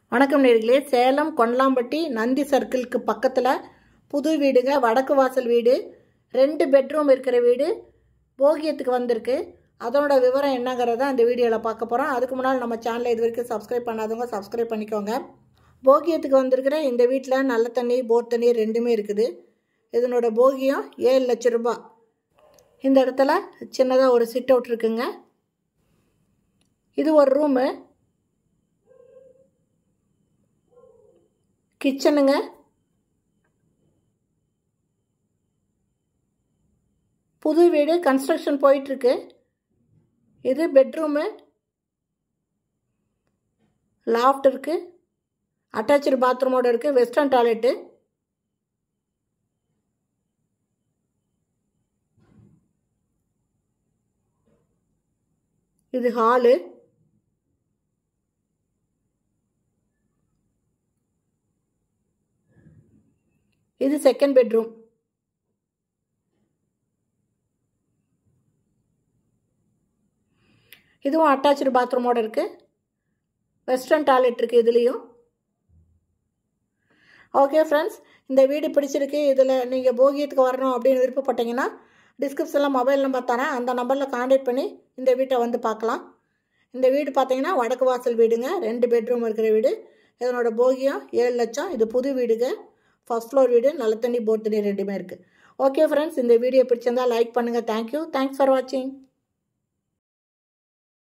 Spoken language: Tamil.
வணக்கம் நேர்களே சேலம் கொண்டலாம்பட்டி நந்தி சர்க்கிளுக்கு பக்கத்தில் புது வீடுங்க வடக்கு வாசல் வீடு ரெண்டு பெட்ரூம் இருக்கிற வீடு போகியத்துக்கு வந்திருக்கு அதனோட விவரம் என்னங்கிறத அந்த வீடியோவில் பார்க்க போகிறோம் அதுக்கு முன்னால் நம்ம சேனலை இது வரைக்கும் சப்ஸ்கிரைப் பண்ணாதவங்க சப்ஸ்கிரைப் பண்ணிக்கோங்க போகியத்துக்கு வந்திருக்கிற இந்த வீட்டில் நல்ல தண்ணி போர் தண்ணி ரெண்டுமே இருக்குது இதனோட போகியம் ஏழு லட்ச ரூபாய் இந்த இடத்துல சின்னதாக ஒரு சிட் அவுட் இருக்குங்க இது ஒரு ரூமு கிச்சனுங்க புது வீடு கன்ஸ்ட்ரக்ஷன் போயிட்டுருக்கு இது பெட்ரூமு லாஃப்ட் இருக்குது அட்டாச்சு பாத்ரூமோடு இருக்குது வெஸ்டர்ன் டாய்லெட்டு இது ஹாலு இது செகண்ட் பெட்ரூம் இதுவும் அட்டாச்சு பாத்ரூமோடு இருக்குது வெஸ்டர்ன் டாய்லெட் இருக்குது இதுலேயும் ஓகே ஃப்ரெண்ட்ஸ் இந்த வீடு பிடிச்சிருக்கு இதில் நீங்கள் போகியத்துக்கு வரணும் அப்படின்னு விருப்பப்பட்டீங்கன்னா டிஸ்கிரிப்ஷனில் மொபைல் நம்பர் தரேன் அந்த நம்பரில் காண்டாக்ட் பண்ணி இந்த வீட்டை வந்து பார்க்கலாம் இந்த வீடு பார்த்தீங்கன்னா வடக்கு வாசல் வீடுங்க ரெண்டு பெட்ரூம் இருக்கிற வீடு இதனோட போகியம் ஏழு லட்சம் இது புது வீடுங்க ஃபஸ்ட் ஃப்ளோர் வீடு நல்ல தண்ணி போர் தண்ணி ரெண்டுமே இருக்குது ஓகே ஃப்ரெண்ட்ஸ் இந்த வீடியோ பிடிச்சிருந்தா லைக் பண்ணுங்கள் தேங்க்யூ தேங்க்ஸ் ஃபார் வாட்சிங்